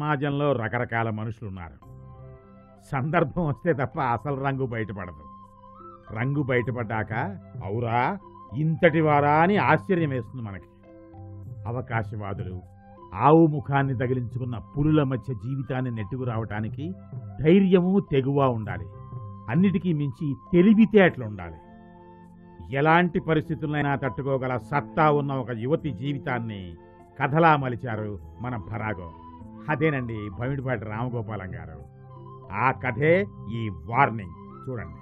సమాజంలో రకరకాల మనుషులున్నారు సందర్భం వస్తే తప్ప అసలు రంగు బయటపడదు రంగు బయటపడ్డాక అవురా ఇంతటి వారా అని ఆశ్చర్యం వేస్తుంది మనకి అవకాశవాదులు ఆవు ముఖాన్ని తగిలించుకున్న పులుల మధ్య జీవితాన్ని నెట్టుకు రావటానికి ధైర్యము తెగువ ఉండాలి అన్నిటికీ మించి తెలివితేటలు ఉండాలి ఎలాంటి పరిస్థితులైనా తట్టుకోగల సత్తా ఉన్న ఒక యువతి జీవితాన్ని కథలా మలిచారు మన భరాగో అదేనండి భమిడిపాటి రామగోపాలం గారు ఆ కథే ఈ వార్నింగ్ చూడండి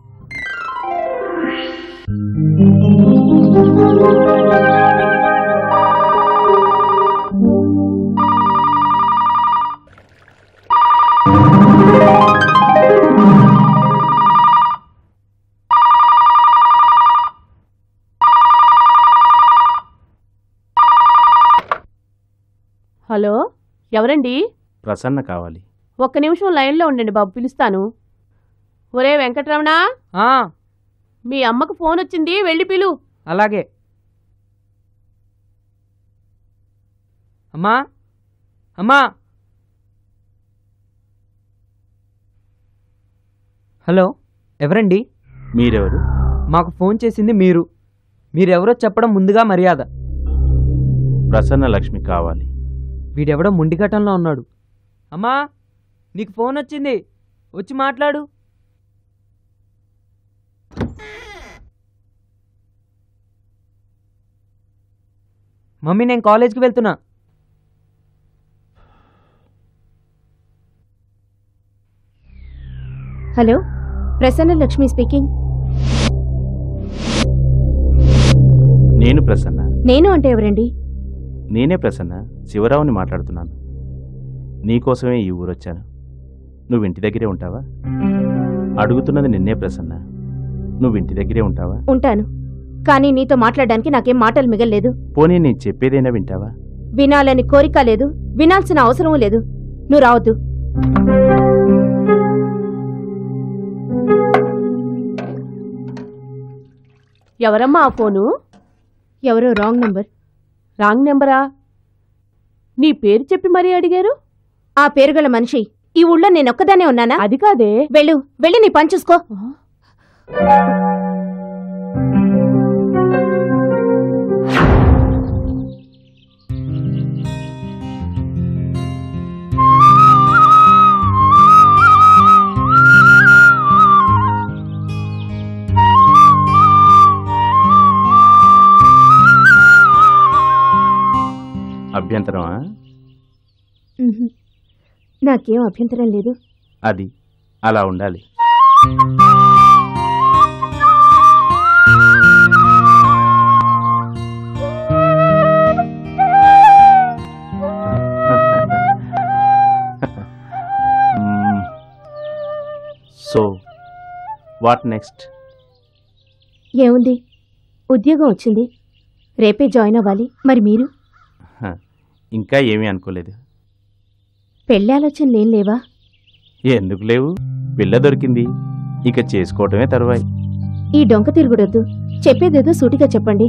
హలో ఎవరండి ప్రసన్న కావాలి ఒక్క నిమిషం లైన్లో ఉండండి బాబు పిలుస్తాను ఒరే వెంకటరమణ ఆ, మీ అమ్మకు ఫోన్ వచ్చింది వెళ్ళి పిలు అలాగే అమ్మా అమ్మా హలో ఎవరండి మీరెవరు మాకు ఫోన్ చేసింది మీరు మీరెవరో చెప్పడం ముందుగా మర్యాద ప్రసన్న లక్ష్మి కావాలి వీడెవడో ముండిఘటంలో ఉన్నాడు అమ్మా నీకు ఫోన్ వచ్చింది వచ్చి మాట్లాడు మమ్మీ నేను కాలేజ్కి వెళ్తున్నా హలో ప్రసన్న లక్ష్మి స్పీకింగ్ నేను ప్రసన్న నేను అంటే ఎవరండి నేనే ప్రసన్న శివరావుని మాట్లాడుతున్నాను నీకోసమే ఈ ఊరొచ్చాను నువ్వు ఇంటి దగ్గరే ఉంటావా అడుగుతున్నది నిన్నే ప్రసన్న నువ్వు ఇంటి దగ్గరే ఉంటావా ఉంటాను కానీ నీతో మాట్లాడడానికి నాకేం మాటలు మిగల్లేదు పోనీ నేను చెప్పేదైనా వింటావా వినాలని కోరిక లేదు వినాల్సిన అవసరం లేదు నువ్వు రావద్దు ఎవరమ్మా ఆ ఫోను ఎవరో రాంగ్ నంబర్ రాంగ్ నెంబరా నీ పేరు చెప్పి మరీ అడిగారు ఆ పేరుగల మనిషి ఈ ఊళ్ళో నేనొక్కదానే ఉన్నానా అది కాదే వెళ్ళు వెళ్ళి నీ పని చూసుకో అభ్యంతరమా ఉహు. నాకేం అభ్యంతరం లేదు అది అలా ఉండాలి సో వాట్ నెక్స్ట్ ఏముంది ఉద్యోగం వచ్చింది రేపే జాయిన్ అవ్వాలి మరి మీరు ఇంకా ఏమీ అనుకోలేదు పెళ్లి ఆలోచనలు ఏం లేవా ఎందుకు లేవు పిల్ల దొరికింది ఇక చేసుకోవటమే తరువాయి ఈ డొంక తిరుగుడొద్దు చెప్పేదేదో సూటిగా చెప్పండి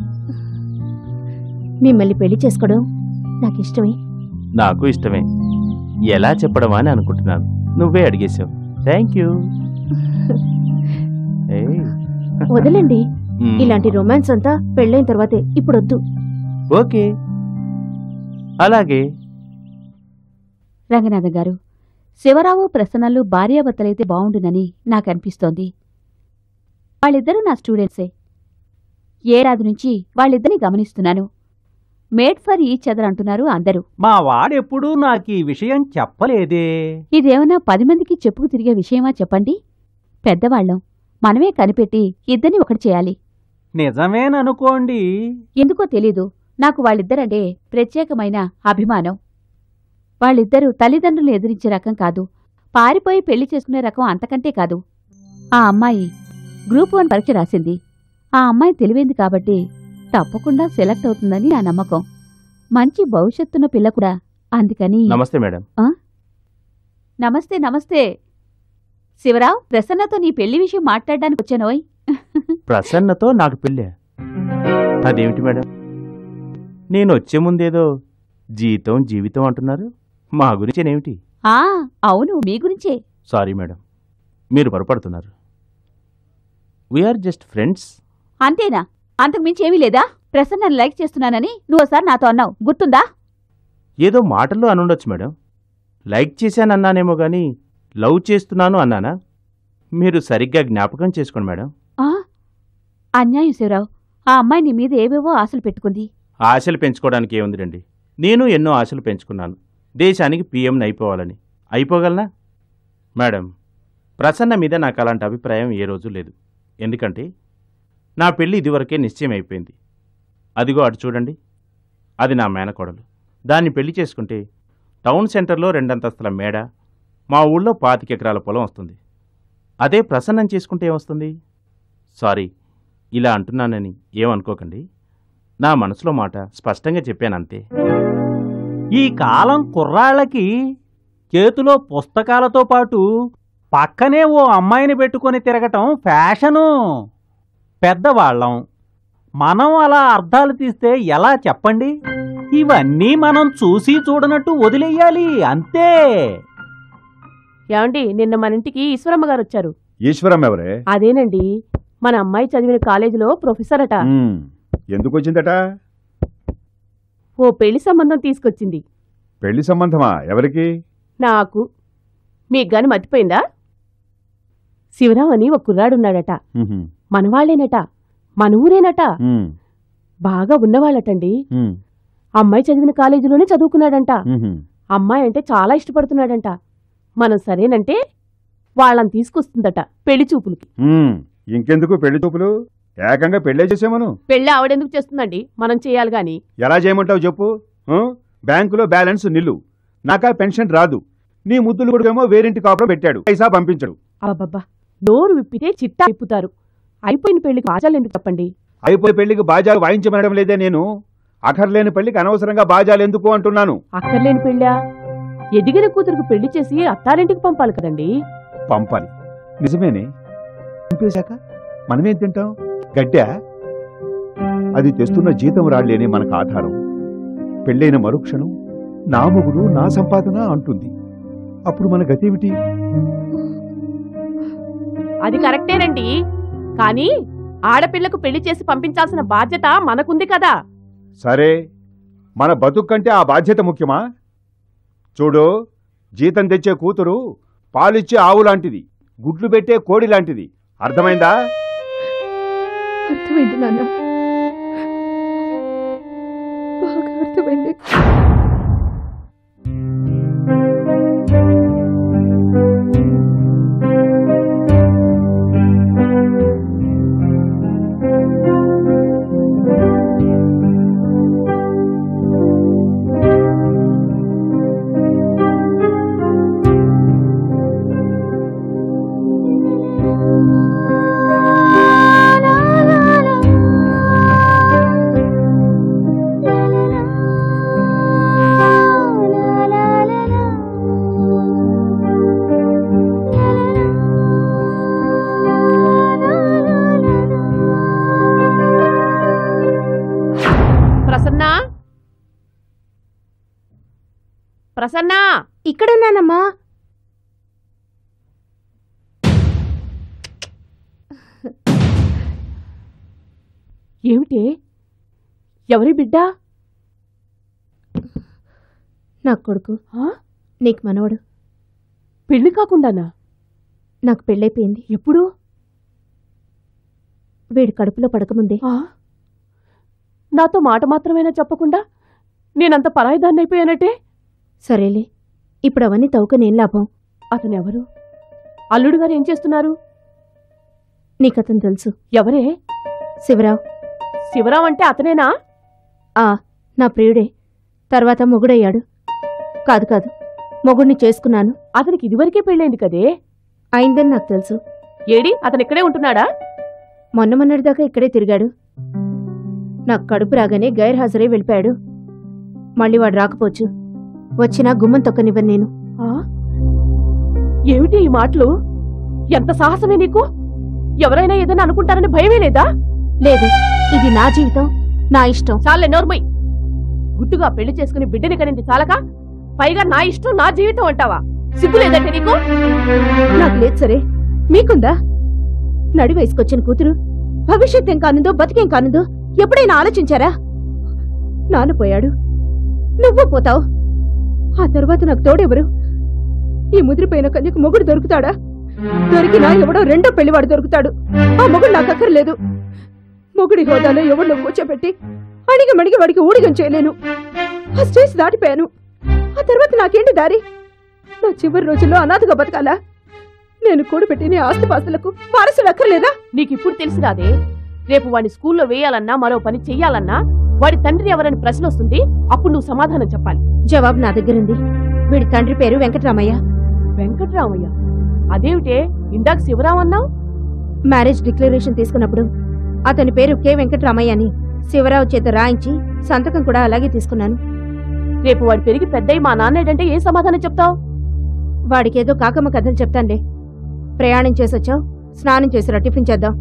మిమ్మల్ని పెళ్లి చేసుకోవడం నాకు ఇష్టమే నాకు ఇష్టమే ఎలా చెప్పడమా అని అనుకుంటున్నాను నువ్వే అడిగేశావు థ్యాంక్ యూ వదలండి ఇలాంటి రొమాన్స్ అంతా పెళ్ళైన తర్వాతే ఇప్పుడొద్దు ఓకే అలాగే రంగనాథం గారు శివరావు ప్రసన్నలు భార్యాభర్తలైతే బావుండునని నాకు అనిపిస్తోంది వాళ్ళిద్దరూ నా స్టూడెంట్సే ఏడాది నుంచి వాళ్ళిద్దరిని గమనిస్తున్నాను మేడ్ ఫర్ ఈచ్ అదర్ అంటున్నారు అందరూ మా వాడెప్పుడూ నాకు ఈ విషయం చెప్పలేదే ఇదేమన్నా పది మందికి చెప్పుకు తిరిగే విషయమా చెప్పండి పెద్దవాళ్ళం మనమే కనిపెట్టి ఇద్దరిని ఒకటి చేయాలి నిజమేననుకోండి ఎందుకో తెలీదు నాకు వాళ్ళిద్దరంటే ప్రత్యేకమైన అభిమానం వాళ్ళిద్దరూ తల్లిదండ్రులు ఎదిరించే రకం కాదు పారిపోయి పెళ్లి చేసుకునే రకం అంతకంటే కాదు ఆ అమ్మాయి గ్రూప్ వన్ పరీక్ష రాసింది ఆ అమ్మాయి తెలివైంది కాబట్టి తప్పకుండా సెలెక్ట్ అవుతుందని నా నమ్మకం మంచి భవిష్యత్తున్న పిల్ల కూడా అందుకని నమస్తే మేడం నమస్తే నమస్తే శివరావు ప్రసన్నతో నీ పెళ్లి విషయం మాట్లాడడానికి వచ్చానోయ్ ప్రసన్నతో నాకు పెళ్ళా అదేమిటి మేడం నేను వచ్చే ముందేదో జీతం జీవితం అంటున్నారు మా గురించేనేమిటి ఆ అవును మీ గురించే సారీ మేడం మీరు పొరపడుతున్నారు వీఆర్ జస్ట్ ఫ్రెండ్స్ అంతేనా అంతకు మించి ఏమీ లేదా ప్రసన్నని లైక్ చేస్తున్నానని నువ్వు ఒకసారి నాతో అన్నావు గుర్తుందా ఏదో మాటల్లో అనుండొచ్చు మేడం లైక్ చేశానన్నానేమో కానీ లవ్ చేస్తున్నాను అన్నానా మీరు సరిగ్గా జ్ఞాపకం చేసుకోండి మేడం ఆ అన్యాయం శివరావు ఆ అమ్మాయి నీ మీద ఏవేవో ఆశలు పెట్టుకుంది ఆశలు పెంచుకోవడానికి ఏముందిరండి నేను ఎన్నో ఆశలు పెంచుకున్నాను దేశానికి పీఎంని అయిపోవాలని అయిపోగలనా మేడం ప్రసన్న మీద నాకు అలాంటి అభిప్రాయం ఏ రోజు లేదు ఎందుకంటే నా పెళ్ళి ఇదివరకే నిశ్చయం అయిపోయింది అదిగో అటు చూడండి అది నా మేనకోడలు దాన్ని పెళ్లి చేసుకుంటే టౌన్ సెంటర్లో రెండంతస్తుల మేడ మా ఊళ్ళో పాతికెకరాల పొలం వస్తుంది అదే ప్రసన్నం చేసుకుంటే ఏమొస్తుంది సారీ ఇలా అంటున్నానని ఏమనుకోకండి నా మనసులో మాట స్పష్టంగా చెప్పానంతే ఈ కాలం కుర్రాళ్ళకి చేతిలో పుస్తకాలతో పాటు పక్కనే ఓ అమ్మాయిని పెట్టుకొని తిరగటం ఫ్యాషను పెద్దవాళ్ళం మనం అలా అర్థాలు తీస్తే ఎలా చెప్పండి ఇవన్నీ మనం చూసి చూడనట్టు వదిలేయాలి అంతే ఏమండి నిన్న మన ఇంటికి ఈశ్వరమ్మ గారు వచ్చారు ఈశ్వరం ఎవరే అదేనండి మన అమ్మాయి చదివిన కాలేజీలో ప్రొఫెసర్ అట ఉమ్, ఎందుకు వచ్చిందట ఓ పెళ్లి సంబంధం తీసుకొచ్చింది పెళ్లి సంబంధమా ఎవరికి నాకు మీకు గాని మర్చిపోయిందా శివరాం అని ఒక కుర్రాడున్నాడట ఉహుం, మనవాళ్లేనట మన ఊరేనట ఉమ్, బాగా ఉన్నవాళ్ళటండి ఉమ్, అమ్మాయి చదివిన కాలేజీలోనే చదువుకున్నాడంట ఉహుం. అమ్మాయి అంటే చాలా ఇష్టపడుతున్నాడంట మనం సరేనంటే వాళ్ళని తీసుకొస్తుందట పెళ్లి చూపులకి ఉమ్, ఇంకెందుకు పెళ్లి చూపులు ఏకంగా పెళ్ళే చేసేమను పెళ్లి ఆవిడెందుకు చేస్తుందండి మనం చేయాలి గాని ఎలా చేయమంటావు చెప్పు ఆ? బ్యాంకులో బ్యాలెన్స్ నిల్లు నాకా పెన్షన్ రాదు నీ ముద్దులు కొడుకేమో వేరింటి కాపురం పెట్టాడు పైసా పంపించడు అబ్బబ్బా నోరు విప్పితే చిట్టా విప్పుతారు అయిపోయిన పెళ్లికి బాజాలు ఎందుకు చెప్పండి అయిపోయి పెళ్లికి బాజాలు వాయించమనడం లేదే నేను అఖర్లేని పెళ్లికి అనవసరంగా బాజాలు ఎందుకు అంటున్నాను అక్కర్లేని పెళ్ళా ఎదిగిన కూతురికి పెళ్లి చేసి అత్తారింటికి పంపాలి కదండి పంపాలి నిజమేనే పంపేశాక మనమేం తింటాం గడ్డ అది తెస్తున్న జీతం రాళ్లేనే మనకు ఆధారం పెళ్ళైన మరుక్షణం నా మొగుడు నా సంపాదన అంటుంది అప్పుడు మన గతేమిటి అది కరెక్టేనండి కానీ ఆడపిల్లకు పెళ్లి చేసి పంపించాల్సిన బాధ్యత మనకుంది కదా సరే మన బతుకు కంటే ఆ బాధ్యత ముఖ్యమా చూడు జీతం తెచ్చే కూతురు పాలిచ్చే ఆవు లాంటిది గుడ్లు పెట్టే కోడి లాంటిది అర్థమైందా అర్థమైంది నాన్న బాగా అర్థమైంది ప్రసన్న ప్రసన్న ఇక్కడున్నానమ్మా ఏమిటి ఎవరి బిడ్డ నా కొడుకు ఆ? నీకు మనవడు పెళ్లి కాకుండానా నాకు పెళ్ళైపోయింది ఎప్పుడు వీడి కడుపులో పడకముందే ఆ? నాతో మాట మాత్రమేనా చెప్పకుండా నేనంత పరాయిదాన్ని అయిపోయానటే సరేలే ఇప్పుడు అవన్నీ తవ్వుకనేం లాభం అతనెవరు అల్లుడు గారు ఏం చేస్తున్నారు నీకతను తెలుసు ఎవరే శివరావు శివరాం అంటే అతనేనా ఆ నా ప్రియుడే తర్వాత మొగుడయ్యాడు కాదు కాదు మొగుడిని చేసుకున్నాను అతనికి ఇదివరకే పెళ్ళైంది కదే అయిందని నాకు తెలుసు ఏడి అతను ఇక్కడే ఉంటున్నాడా మొన్న మొన్నటిదాకా ఇక్కడే తిరిగాడు నాకు కడుపు రాగానే గైర్హాజరై వెళ్ళిపోయాడు మళ్ళీ వాడు రాకపోవచ్చు వచ్చినా గుమ్మం తొక్కనివ్వను నేను ఆ? ఏమిటి ఈ మాటలు ఎంత సాహసమే నీకు ఎవరైనా ఏదైనా అనుకుంటారని భయమే లేదా లేదు ఇది నా జీవితం నా ఇష్టం చాలే నోర్మయ్ గుట్టుగా పెళ్లి చేసుకుని బిడ్డని కనింది చాలక పైగా నా ఇష్టం నా జీవితం అంటావా సిగ్గు లేదంటే నీకు నాకు లేదు సరే మీకుందా నడి వయసుకొచ్చిన కూతురు భవిష్యత్ ఏం కానుందో బతికేం కానుందో ఎప్పుడైనా ఆలోచించారా నాన్న పోయాడు నువ్వు పోతావు ఆ తర్వాత నాకు తోడెవరు ఈ ముదిరిపోయిన కన్యకు మొగుడు దొరుకుతాడా దొరికినా ఎవడో రెండో పెళ్లివాడు దొరుకుతాడు ఆ మొగుడు నాకు అక్కర్లేదు మొగుడి హోదాలో ఎవడో కూర్చోబెట్టి అడిగి మడిగి వాడికి ఊడిగం చేయలేను ఆ స్టేజ్ దాటిపోయాను ఆ తర్వాత నాకేంటి దారి నా చివరి రోజుల్లో అనాథగా బతకాలా నేను కూడబెట్టిన ఆస్తిపాస్తులకు వారసులు అక్కర్లేదా నీకు ఇప్పుడు తెలిసి రాదే రేపు వాడిని స్కూల్లో వేయాలన్నా మరో పని చెయ్యాలన్నా వాడి తండ్రి ఎవరని ప్రశ్న వస్తుంది అప్పుడు నువ్వు సమాధానం చెప్పాలి జవాబు నా దగ్గరుంది వీడి తండ్రి పేరు వెంకటరామయ్య వెంకట్రామయ్య అదేమిటే ఇందాక శివరాం అన్నావు మ్యారేజ్ డిక్లరేషన్ తీసుకున్నప్పుడు అతని పేరు కె వెంకటరామయ్య అని శివరావు చేత రాయించి సంతకం కూడా అలాగే తీసుకున్నాను రేపు వాడు పెరిగి పెద్దయి మా నాన్నేటంటే ఏ సమాధానం చెప్తావు వాడికేదో కాకమ్మ కథలు చెప్తానులే ప్రయాణం చేసొచ్చావు స్నానం చేసిరా టిఫిన్ చేద్దాం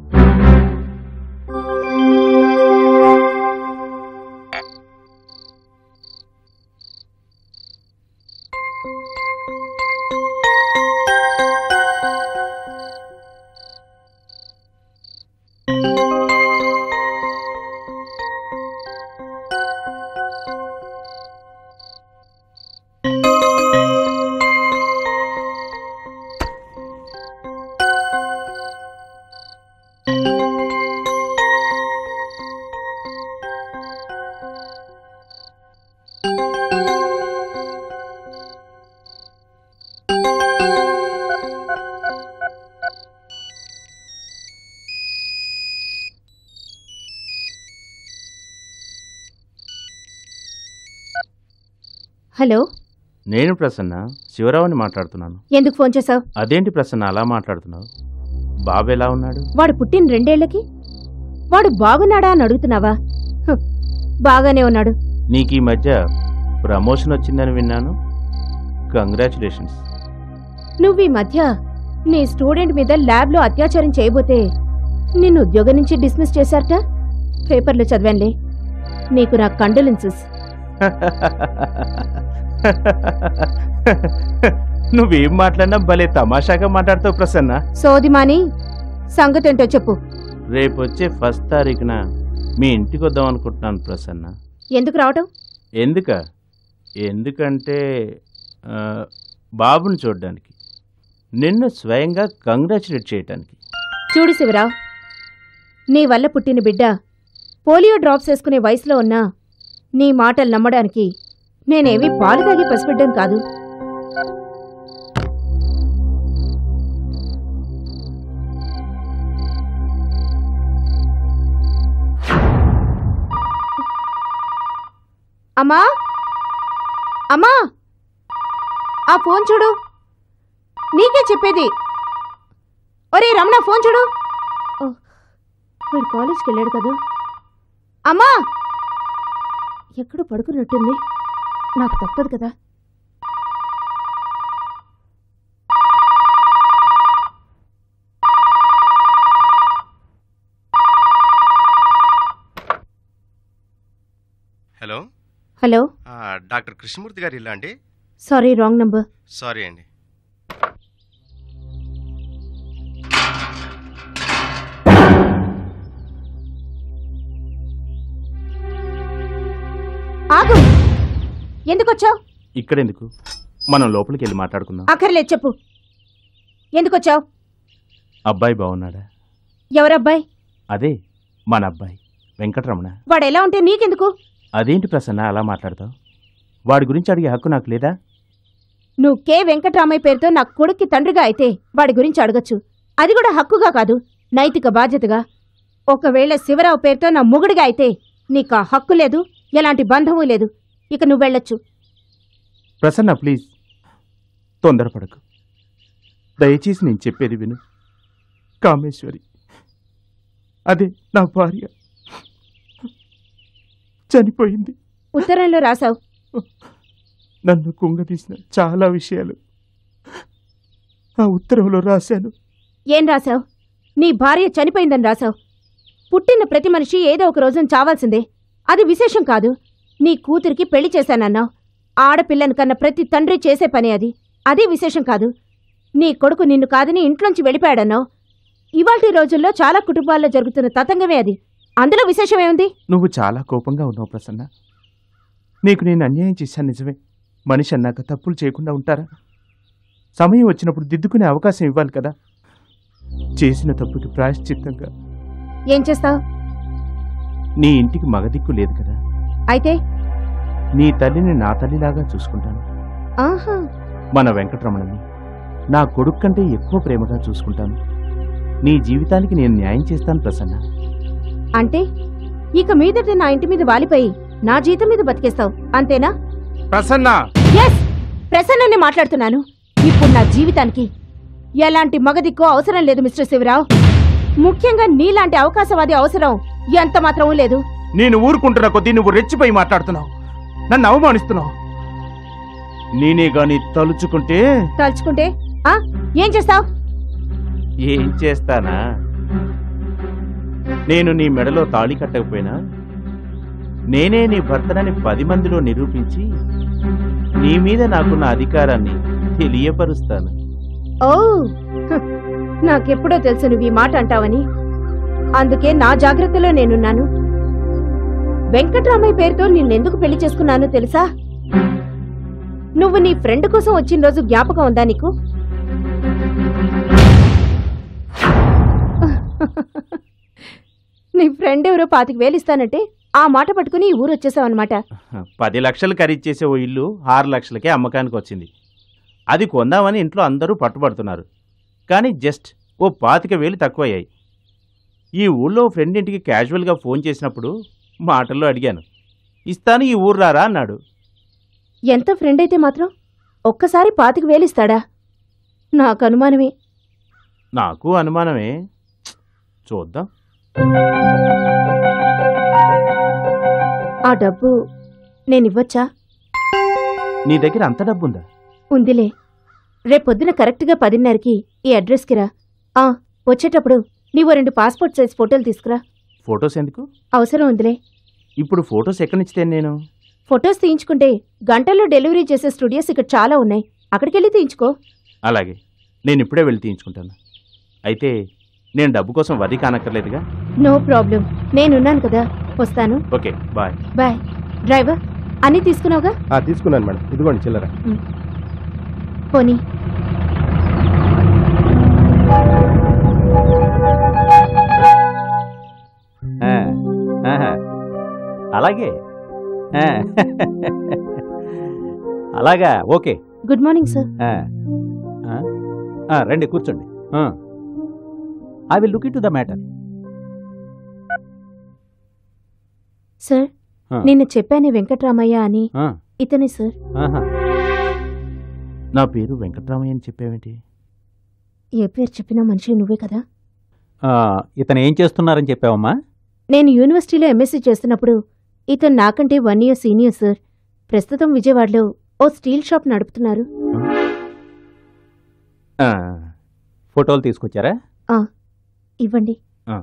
హలో నేను ప్రసన్న శివరావుని మాట్లాడుతున్నాను ఎందుకు ఫోన్ చేశావు అదేంటి ప్రసన్న అలా మాట్లాడుతున్నావు బాబు ఎలా ఉన్నాడు వాడు పుట్టిన రెండేళ్లకి వాడు బాగున్నాడా అని అడుగుతున్నావా హ్, బాగానే ఉన్నాడు నీకు ఈ మధ్య ప్రమోషన్ వచ్చిందని విన్నాను కంగ్రాచులేషన్స్ నువ్వు ఈ మధ్య నీ స్టూడెంట్ మీద ల్యాబ్లో అత్యాచారం చేయబోతే నిన్ను ఉద్యోగం నుంచి డిస్మిస్ చేశారట పేపర్లో చదివానులే నీకు నా కండోలెన్సెస్ నువ్వేం మాట్లాడినా భలే తమాషాగా మాట్లాడుతావు ప్రసన్న సోదిమాని సంగతేంటో చెప్పు రేపు వచ్చే ఫస్ట్ తారీఖున మీ ఇంటికి వద్దాం అనుకుంటున్నాను ప్రసన్న ఎందుకు రావటం ఎందుక ఎందుకంటే ఆ, బాబుని చూడడానికి నిన్ను స్వయంగా కంగ్రాచులేట్ చేయటానికి చూడు శివరావు నీ వల్ల పుట్టిన బిడ్డ పోలియో డ్రాప్స్ వేసుకునే వయసులో ఉన్నా నీ మాటలు నమ్మడానికి నేనేమీ పాలు తాగి పసిబిడ్డం కాదు అమ్మా అమ్మా ఆ ఫోన్ చూడు నీకే చెప్పేది ఒరే రమణ ఫోన్ చూడు ఓ, వీడు కాలేజ్కి వెళ్ళాడు కదా అమ్మా ఎక్కడో పడుకున్నట్టుంది నాకు తప్పదు కదా హలో హలో ఆ, డాక్టర్ కృష్ణమూర్తి గారు ఇల్లా అండి సారీ రాంగ్ నంబర్ సారీ అండి ఆగు ఎందుకొచ్చావు ఇక్కడెందుకు మనం లోపలికి వెళ్ళి మాట్లాడుకుందాం అక్కర్లేదు చెప్పు ఎందుకొచ్చావు అబ్బాయి బాగున్నాడా ఎవరబ్బాయి అదే మన అబ్బాయి వెంకటరమణ వాడు ఎలా ఉంటే నీకెందుకు అదేంటి ప్రసన్న అలా మాట్లాడతావు వాడి గురించి అడిగే హక్కు నాకు లేదా నువ్వు కే వెంకట్రామయ్య పేరుతో నా కొడుక్కి తండ్రిగా అయితే వాడి గురించి అడగచ్చు అది కూడా హక్కుగా కాదు నైతిక బాధ్యతగా ఒకవేళ శివరావు పేరుతో నా మొగుడిగా అయితే నీకు ఆ హక్కు లేదు ఎలాంటి బంధము లేదు ఇక నువ్వు వెళ్ళొచ్చు ప్రసన్న ప్లీజ్ తొందరపడకు దయచేసి నేను చెప్పేది విను కామేశ్వరి అదే నా భార్య చనిపోయింది ఉత్తరంలో రాశావు నన్ను కుంగదీసిన చాలా విషయాలు ఆ ఉత్తరంలో రాశాను ఏం రాశావు నీ భార్య చనిపోయిందని రాశావు పుట్టిన ప్రతి మనిషి ఏదో ఒక రోజున చావాల్సిందే అది విశేషం కాదు నీ కూతురికి పెళ్లి చేశానన్నావు ఆడపిల్లను కన్న ప్రతి తండ్రి చేసే పని అది అదే విశేషం కాదు నీ కొడుకు నిన్ను కాదని ఇంట్లోంచి వెళ్ళిపోయాడన్నావు ఇవాల్టి రోజుల్లో చాలా కుటుంబాల్లో జరుగుతున్న తతంగమే అది అందులో విశేషమేముంది నువ్వు చాలా కోపంగా ఉన్నావు ప్రసన్న నీకు నేను అన్యాయం చేశాను నిజమే మనిషి అన్నాక తప్పులు చేయకుండా ఉంటారా సమయం వచ్చినప్పుడు దిద్దుకునే అవకాశం ఇవ్వాలి కదా చేసిన తప్పుకి ప్రాయశ్చిత్తంగా ఏం చేస్తావు నీ ఇంటికి మగదిక్కు లేదు కదా అయితే నీ తల్లిని నా తల్లిలాగా చూసుకుంటాను ఆహా మన వెంకటరమణని నా కొడుకు కంటే ఎక్కువ ప్రేమగా చూసుకుంటాను నీ జీవితానికి నేను న్యాయం చేస్తాను ప్రసన్న అంటే ఇక మీదట నా ఇంటి మీద వాలిపోయి నా జీతం మీద బతికేస్తావు అంతేనా ప్రసన్న ఎస్ ప్రసన్ననే మాట్లాడుతున్నాను ఇప్పుడు నా జీవితానికి ఎలాంటి మగదిక్కో అవసరం లేదు మిస్టర్ శివరావు ముఖ్యంగా నీలాంటి అవకాశవాది అవసరం ఎంత మాత్రమూ లేదు నేను ఊరుకుంటున్న కొద్దీ నువ్వు రెచ్చిపోయి మాట్లాడుతున్నావు నన్ను అవమానిస్తున్నావు నేనే గాని తలుచుకుంటే తలుచుకుంటే ఆ ఏం చేస్తావు ఏం చేస్తానా నేను నీ మెడలో తాళి కట్టకపోయినా నేనే నీ భర్తనని పది మందిలో నిరూపించి నీ మీద నాకున్న అధికారాన్ని తెలియపరుస్తాను ఓ హ్, నాకెప్పుడో తెలుసు నువ్వు ఈ మాట అంటావని అందుకే నా జాగ్రత్తలో నేనున్నాను వెంకట్రామయ్య పేరుతో నిన్నెందుకు పెళ్లి చేసుకున్నానో తెలుసా నువ్వు నీ ఫ్రెండ్ కోసం వచ్చిన రోజు జ్ఞాపకం ఉందా నీకు నీ ఫ్రెండ్ ఎవరో పాతికి వేలు ఇస్తానంటే ఆ మాట పట్టుకుని ఈ ఊరు వచ్చేసావన్నమాట పది లక్షలు ఖరీచేసే ఓ ఇల్లు ఆరు లక్షలకే అమ్మకానికి వచ్చింది అది కొందామని ఇంట్లో అందరూ పట్టుబడుతున్నారు కానీ జస్ట్ ఓ పాతిక వేలు తక్కువయ్యాయి ఈ ఊళ్ళో ఓ ఫ్రెండ్ ఇంటికి క్యాజువల్గా ఫోన్ చేసినప్పుడు మాటల్లో అడిగాను ఇస్తాను ఈ ఊరు రారా అన్నాడు ఎంత ఫ్రెండ్ అయితే మాత్రం ఒక్కసారి పాతికి వేలిస్తాడా నాకు అనుమానమే నాకు అనుమానమే చూద్దాం ఆ డబ్బు నేనివ్వచ్చా నీ దగ్గర అంత డబ్బుందా ఉందిలే రేపొద్దున కరెక్ట్గా పదిన్నరకి ఈ అడ్రస్కి రా ఆ వచ్చేటప్పుడు నీవు రెండు పాస్పోర్ట్ సైజ్ ఫోటోలు తీసుకురా ఫొటోస్ ఎందుకు అవసరం ఉందిలే ఇప్పుడు ఫొటోస్ ఎక్కడి నుంచి తేను నేను ఫొటోస్ తీయించుకుంటే గంటల్లో డెలివరీ చేసే స్టూడియోస్ ఇక్కడ చాలా ఉన్నాయి అక్కడికెళ్ళి తీయించుకో అలాగే నేను ఇప్పుడే వెళ్ళి తీయించుకుంటాను అయితే నేను డబ్బు కోసం వది కానక్కర్లేదుగా నో ప్రాబ్లం నేనున్నాను కదా వస్తాను ఓకే బాయ్ బాయ్ డ్రైవర్ అన్నీ తీసుకున్నావుగా తీసుకున్నాను మేడం ఇదిగోండి చిల్లర పోనీ ఆ, ఆహా. అలాగే ఆ. అలాగా ఓకే గుడ్ మార్నింగ్ సార్ ఆ. ఆ. ఆ, రండి కూర్చోండి I will look into the matter sir ఆ. నిన్న చెప్పాను వెంకట్రామయ్య అని ఇతనే సార్ నా పేరు వెంకట్రామయ్య అని చెప్పావేంటి ఏ పేరు చెప్పినా మనిషి నువ్వే కదా ఇతను ఏం చేస్తున్నారని చెప్పావమ్మా నేను యూనివర్సిటీలో ఎంఎస్సీ చేస్తున్నప్పుడు ఇతను నాకంటే వన్ ఇయర్ సీనియర్ సార్ ప్రస్తుతం విజయవాడలో ఓ స్టీల్ షాప్ నడుపుతున్నారు ఆ, ఫోటోలు తీసుకొచ్చారా ఆ, ఇవ్వండి ఆ.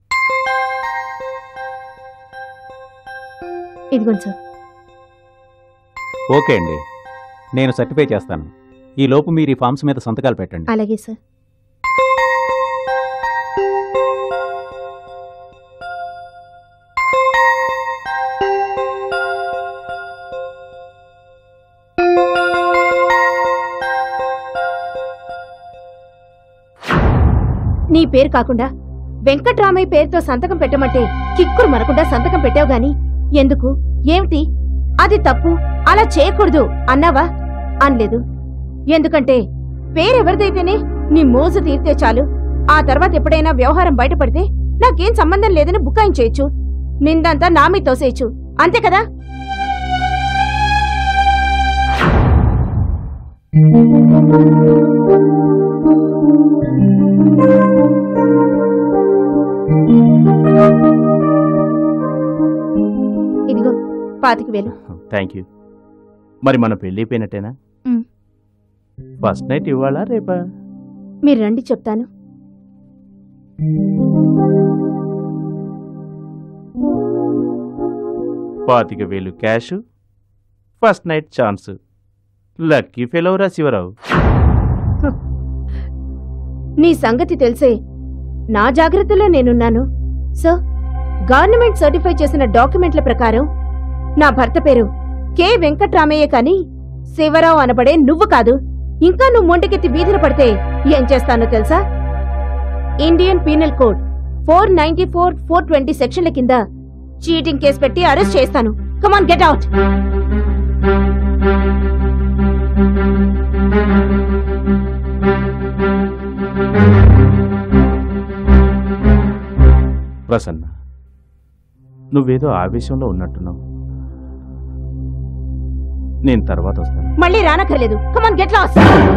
ఇదిగోండి సార్ ఓకే అండి నేను సర్టిఫై చేస్తాను ఈ లోపు మీరు ఈ ఫామ్స్ మీద సంతకాలు పెట్టండి అలాగే సార్ నీ పేరు కాకుండా వెంకట్రామయ్య పేరుతో సంతకం పెట్టమంటే కిక్కురు మనకుండా సంతకం పెట్టావు గాని ఎందుకు ఏమిటి అది తప్పు అలా చేయకూడదు అన్నావా అనలేదు ఎందుకంటే పేరెవరిదైతేనే నీ మోజు తీరితే చాలు ఆ తర్వాత ఎప్పుడైనా వ్యవహారం బయటపడితే నాకేం సంబంధం లేదని బుకాయించేయచ్చు నిందంతా నా మీద తోసేయచ్చు అంతే కదా ఇదిగో పాతిక వేలు థ్యాంక్ యూ మరి మన పెళ్ళి అయిపోయినట్టేనా మ్. ఫస్ట్ నైట్ ఇవ్వాలా రేపా మీరు రండి చెప్తాను పాతిక వేలు cash first night chance lucky ఫెలోరా శివరావు నీ సంగతి తెలిసే నా జాగ్రత్తలో నేనున్నాను సో గవర్నమెంట్ సర్టిఫై చేసిన డాక్యుమెంట్ల ప్రకారం నా భర్త పేరు కె వెంకట్రామయ్య కాని శివరావు అనబడే నువ్వు కాదు ఇంకా నువ్వు మొండికెత్తి వీధిన పడితే ఏం చేస్తానో తెలుసా Indian penal code four ninety four four twenty సెక్షన్ల కింద చీటింగ్ కేసు పెట్టి అరెస్ట్ చేస్తాను కమాన్ గెట్ అవుట్ ప్రసన్న నువ్వేదో ఆవేశంలో ఉన్నట్టున్నావు నేను తర్వాత వస్తాను మళ్ళీ రానక్కర్లేదు కమాన్ గెట్ లాస్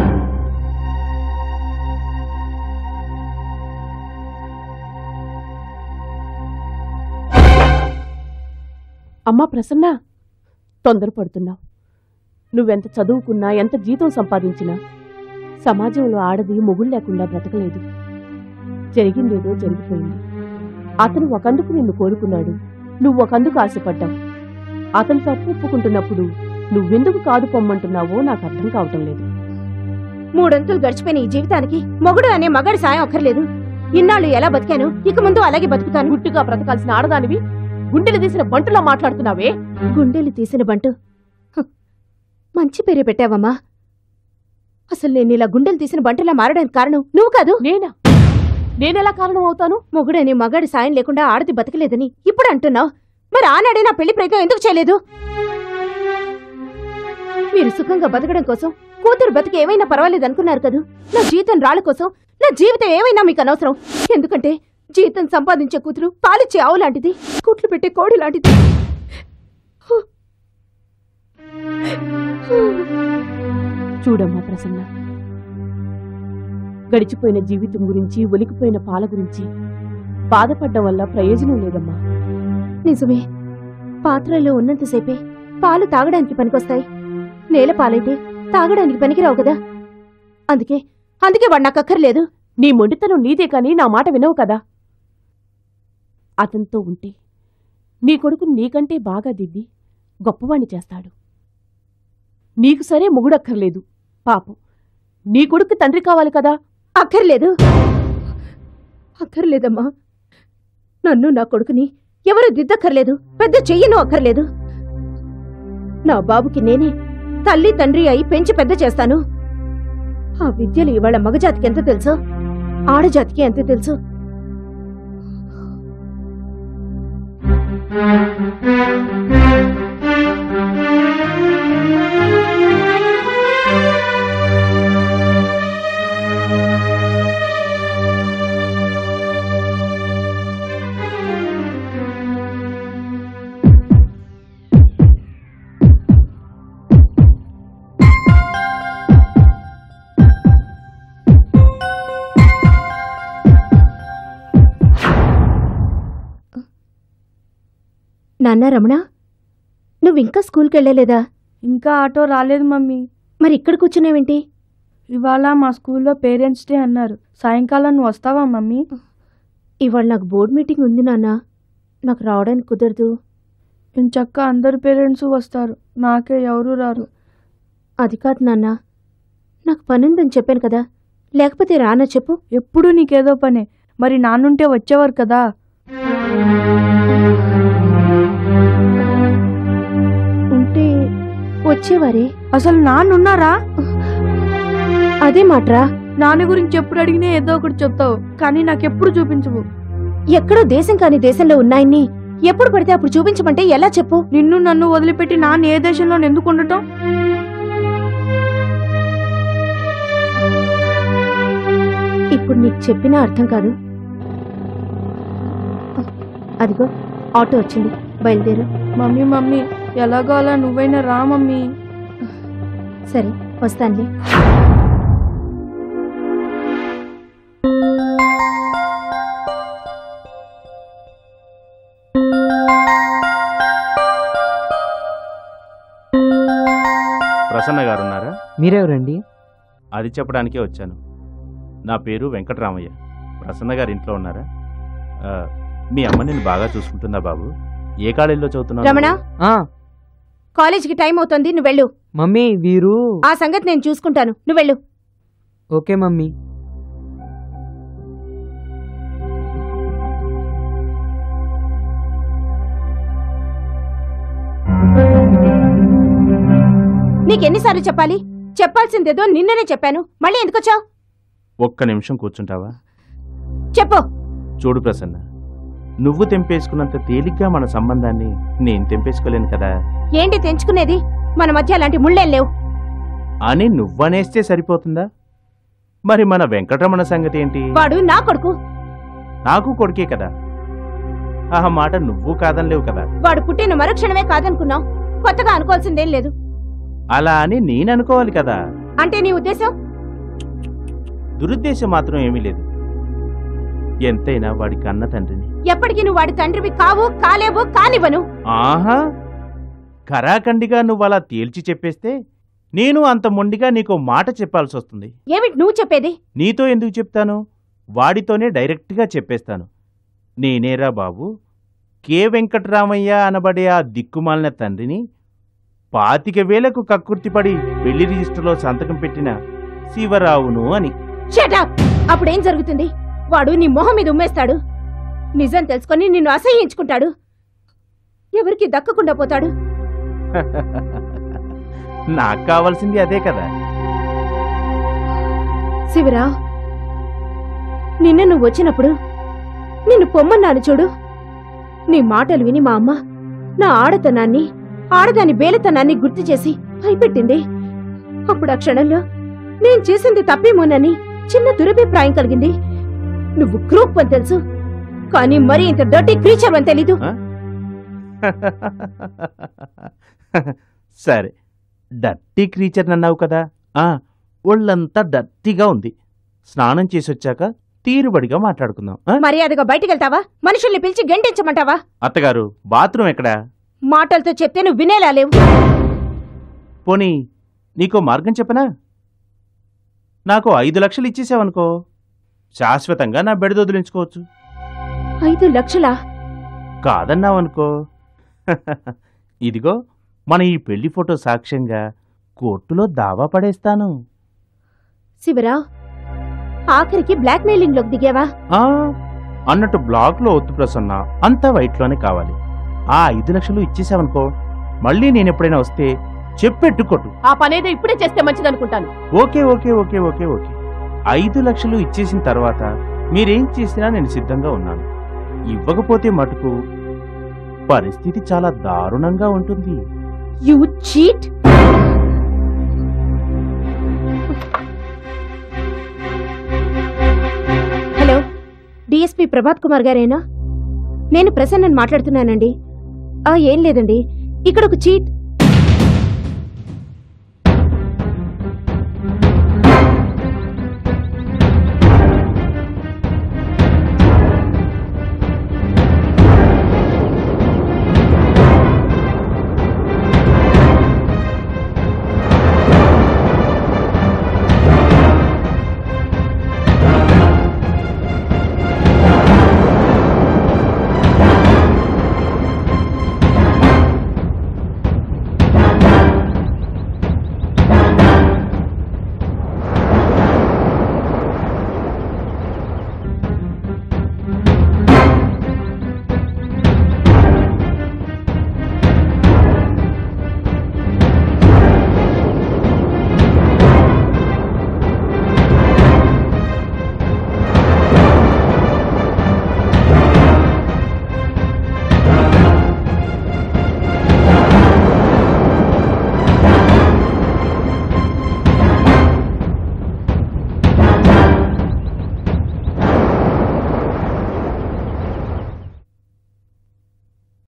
అమ్మా ప్రసన్న తొందరపడుతున్నావు నువ్వెంత చదువుకున్నా ఎంత జీతం సంపాదించినా సమాజంలో ఆడది మొగుడు లేకుండా బ్రతకలేదు జరిగిందేదో జరిగిపోయింది అతను ఒకందుకు నిన్ను కోరుకున్నాడు నువ్వు ఒకందుకు ఆశపడ్డావు అతను తప్పు ఒప్పుకుంటున్నప్పుడు నువ్వెందుకు కాదు పొమ్మంటున్నావో నాకు అర్థం కావటం లేదు మూడొంతులు గడిచిపోయిన ఈ జీవితానికి మొగుడు అనే మగాడి సాయం అక్కర్లేదు ఇన్నాళ్ళు ఎలా బతికాను ఇక ముందు అలాగే బతుకుతాను గుట్టుగా బ్రతకాల్సిన ఆడదానివి గుండెలు తీసిన బంటులా మాట్లాడుతున్నావే గుండెలు తీసిన బంటు హ్, మంచి పేరే పెట్టావమ్మా అసలు నేను ఇలా గుండెలు తీసిన బంటులా మారడానికి కారణం నువ్వు కాదు నేనా నేనెలా కారణం అవుతాను మొగుడనే మగాడి సాయం లేకుండా ఆడది బతకలేదని ఇప్పుడు అంటున్నావు మరి ఆనాడే నా పెళ్లి ప్రయత్నం ఎందుకు చేయలేదు మీరు సుఖంగా బతకడం కోసం కూతురు బతికి ఏమైనా పర్వాలేదు అనుకున్నారు కదూ నా జీతం రాళ్ళ కోసం నా జీవితం ఏమైనా మీకు అనవసరం ఎందుకంటే జీతం సంపాదించే కూతురు పాలిచ్చే ఆవు లాంటిది కుట్లు పెట్టే కోడి లాంటిది చూడమ్మా ప్రసన్న గడిచిపోయిన జీవితం గురించి ఒలికిపోయిన పాల గురించి బాధపడ్డం వల్ల ప్రయోజనం లేదమ్మా నిజమే పాత్రలో ఉన్నంతసేపే పాలు తాగడానికి పనికొస్తాయి నేల పాలైతే తాగడానికి పనికిరావు కదా అందుకే అందుకే వాడు నాకు అక్కర్లేదు నీ మొండితనం నీదే కాని నా మాట వినవు కదా అతనితో ఉంటే నీ కొడుకు నీకంటే బాగా దిద్ది గొప్పవాణ్ణి చేస్తాడు నీకు సరే మొగుడక్కర్లేదు పాపం నీ కొడుకు తండ్రి కావాలి కదా అక్కర్లేదు అక్కర్లేదమ్మా నన్ను నా కొడుకుని ఎవరు దిద్దక్కర్లేదు పెద్ద చెయ్యను అక్కర్లేదు నా బాబుకి నేనే తల్లి తండ్రి అయి పెంచి పెద్ద చేస్తాను ఆ విద్యలు ఇవాళ మగజాతికి ఎంత తెలుసు ఆడజాతికి ఎంత తెలుసు నాన్న రమణ నువ్వింకా స్కూల్కి వెళ్ళలేదా ఇంకా ఆటో రాలేదు మమ్మీ మరి ఇక్కడ కూర్చున్నావేంటి ఇవాళ మా స్కూల్లో పేరెంట్స్ డే అన్నారు సాయంకాలం నువ్వు వస్తావా మమ్మీ ఇవాళ నాకు బోర్డ్ మీటింగ్ ఉంది నాన్న నాకు రావడానికి కుదరదు చక్క అందరు పేరెంట్స్ వస్తారు నాకే ఎవరు రారు అది కాదు నాన్న నాకు పనుందని చెప్పాను కదా లేకపోతే రానా చెప్పు ఎప్పుడు నీకేదో పనే మరి నాన్నుంటే వచ్చేవారు కదా ఉంటే వచ్చేవారే అసలు నాన్నున్నారా అదే మాట్రా నాన్న గురించి ఎప్పుడు అడిగినా ఏదో ఒకటి చెప్తావు కానీ నాకెప్పుడు చూపించవు ఎక్కడో దేశం కాని దేశంలో ఉన్నాయన్ని ఎప్పుడు పడితే అప్పుడు చూపించమంటే ఎలా చెప్పు నిన్ను నన్ను వదిలిపెట్టి నాన్న ఏ దేశంలో ఎందుకు ఉండటం ఇప్పుడు నీకు చెప్పినా అర్థం కాదు అదిగో ఆటో వచ్చింది బయలుదేరు మమ్మీ మమ్మీ ఎలాగో అలా నువ్వైనా రా మమ్మీ సరే వస్తానులే ప్రసన్న గారు ఉన్నారా మీరెవరండి అది చెప్పడానికే వచ్చాను నా పేరు వెంకటరామయ్య ప్రసన్న గారు ఇంట్లో ఉన్నారా ఆ, మీ అమ్మ నిన్ను బాగా చూసుకుంటుందా బాబు ఏ కాలేజీలో చదువుతున్నావు రమణ ఆ, కాలేజీకి టైం అవుతుంది నువ్వు వెళ్ళు మమ్మీ వీరు ఆ సంగతి నేను చూసుకుంటాను నువ్వు వెళ్ళు ఓకే మమ్మీ నీకెన్నిసార్లు చెప్పాలి చెప్పాల్సిందేదో నిన్ననే చెప్పాను మళ్ళీ ఎందుకొచ్చావు ఒక్క నిమిషం కూర్చుంటావా చెప్పు చూడు ప్రసన్న నువ్వు తెంపేసుకున్నంత తేలిగ్గా మన సంబంధాన్ని నేను తెంపేసుకోలేను కదా ఏంటి తెంచుకునేది మన మధ్య అలాంటి ముళ్ళేం లేవు అని నువ్వనేస్తే సరిపోతుందా మరి మన వెంకటరమణ సంగతి ఏంటి వాడు నా కొడుకు నాకు కొడుకే కదా ఆ మాట నువ్వు కాదనలేవు కదా వాడు పుట్టిన మరుక్షణమే కాదనుకున్నావు కొత్తగా అనుకోవాల్సిందేం లేదు అలా అని నేను అనుకోవాలి కదా అంటే నీ ఉద్దేశం దురుద్దేశం మాత్రం ఏమీ లేదు ఎంతైనా వాడి కన్న తండ్రిని ఎప్పటికీ నువ్వు వాడి తండ్రివి కావు కాలేవు కానివ్వను ఆహా కరాఖండిగా నువ్వు అలా తేల్చి చెప్పేస్తే నేను అంత మొండిగా నీకో మాట చెప్పాల్సి వస్తుంది ఏమిటి నువ్వు చెప్పేది నీతో ఎందుకు చెప్తాను వాడితోనే డైరెక్ట్గా చెప్పేస్తాను నేనేరా బాబు కె వెంకటరామయ్య అనబడే ఆ దిక్కుమాలిన తండ్రిని పాతిక వేలకు కక్కుర్తిపడి పెళ్లి రిజిస్టర్లో సంతకం పెట్టిన శివరావును అని షటప్ అప్పుడేం జరుగుతుంది వాడు నీ మొహం మీద ఉమ్మేస్తాడు నిజం తెలుసుకొని నిన్ను అసహ్యించుకుంటాడు ఎవరికి దక్కకుండా పోతాడు నాకు కావాల్సింది అదే కదా శివరావు నిన్న నువ్వు వచ్చినప్పుడు నిన్ను పొమ్మన్నాను చూడు నీ మాటలు విని మా అమ్మ నా ఆడతనాన్ని ఆడదాని బేలతనాన్ని గుర్తు చేసి భయపెట్టింది అప్పుడు ఆ క్షణంలో నేను చేసింది తప్పేమోనని చిన్న దురభిప్రాయం కలిగింది నువ్వు క్రూప్ అని తెలుసు కానీ మరీ ఇంత డర్టీ క్రీచర్ అని తెలీదు సరే డర్టీ క్రీచర్ అన్నావు కదా ఆ ఒళ్ళంతా డర్టీగా ఉంది స్నానం చేసి వచ్చాక తీరుబడిగా మాట్లాడుకుందాం ఆ? మర్యాదగా బయటికి వెళ్తావా మనుషుల్ని పిలిచి గంటించమంటావా అత్తగారు బాత్రూమ్ ఎక్కడా మాటలతో చెప్తే నువ్వు వినేలా లేవు పోనీ నీకో మార్గం చెప్పనా నాకు ఐదు లక్షలు ఇచ్చేసావనుకో శాశ్వతంగా నా బెడ వదిలించుకోవచ్చు ఐదు లక్షలా కాదన్నావనుకో ఇదిగో మన ఈ పెళ్లి ఫోటో సాక్ష్యంగా కోర్టులో దావా పడేస్తాను శివరావు ఆఖరికి బ్లాక్ మెయిలింగ్ లోకి దిగావా ఆ అన్నట్టు బ్లాక్లో ఒత్తు ప్రసన్న అంతా వైట్లోనే కావాలి ఆ ఐదు లక్షలు ఇచ్చేసావనుకో మళ్ళీ నేను ఎప్పుడైనా వస్తే చెప్పెట్టు కొట్టు ఆ పనేదో ఇప్పుడే చేస్తే మంచిదనుకుంటాను okay okay okay okay okay ఐదు లక్షలు ఇచ్చేసిన తర్వాత మీరేం చేసినా నేను సిద్ధంగా ఉన్నాను ఇవ్వకపోతే మటుకు పరిస్థితి చాలా దారుణంగా ఉంటుంది you cheat hello DSP Prabhat Kumar గారేనా నేను ప్రసన్నని మాట్లాడుతున్నానండి ఆ ఏం లేదండి ఇక్కడ ఒక చీట్